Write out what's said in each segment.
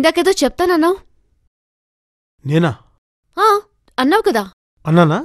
ఇందాకేదో చెప్తానన్నావు నేనా ఆ, అన్నావు కదా అన్నానా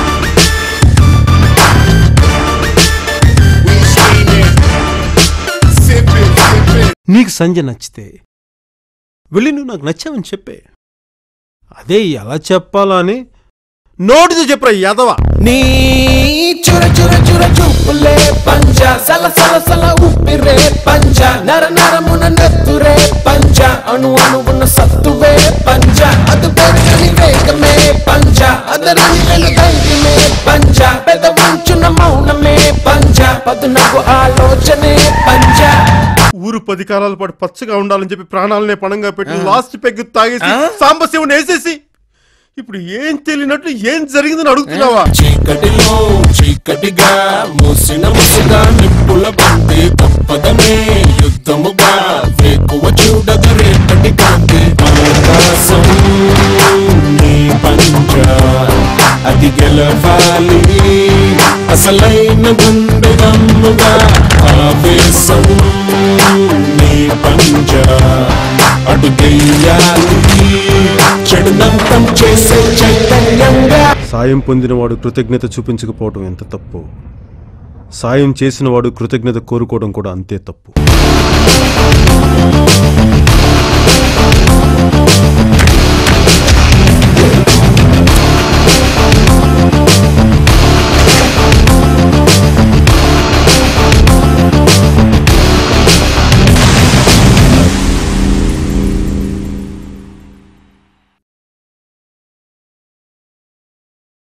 నీకు సంజయ్ నచ్చితే వెళ్ళి నువ్వు నాకు నచ్చావని చెప్పే అదే ఎలా చెప్పాలా అని నోటితో చెప్పరా యాదవా నీ చుర చుర చుర చూపులే పంజ సల సల సల ఉప్పిరే పంజ నర నరమున నెత్తురే పంజ అణు అణువున సత్తువే పంజ అది పెరగని వేగమే పంజ అదరని వెను ధైర్యమే పంజ పెద ఉంచున మౌనమే పంజ పదునకు ఆలోచనే పంజ ఊరు పది కాలాల పాటు పచ్చగా ఉండాలని చెప్పి ప్రాణాలనే పణంగా పెట్టి లాస్ట్ పెగ్ తాగేసి సాంబశివుని వేసేసి ఇప్పుడు ఏం తెలియనట్లు ఏం జరిగిందని అడుగుతున్నావా చీకటిలో చీకటిగా మూసిన ముసుగా నిప్పుల బంతి తప్పదనే యుద్ధముగా వేకువ చూడగ రేపటి కాంతి అవకాశం నీ పంచ అది గెలవాలి అసలైన గుండె దమ్ముగా ఆవేశం నీ పంచ అడుగెయ్యాలి చెడునంతం చేసే చైతన్యంగా సాయం పొందినవాడు కృతజ్ఞత చూపించకపోవడం ఎంత తప్పు సాయం చేసినవాడు కృతజ్ఞత కోరుకోవడం కూడా అంతే తప్పు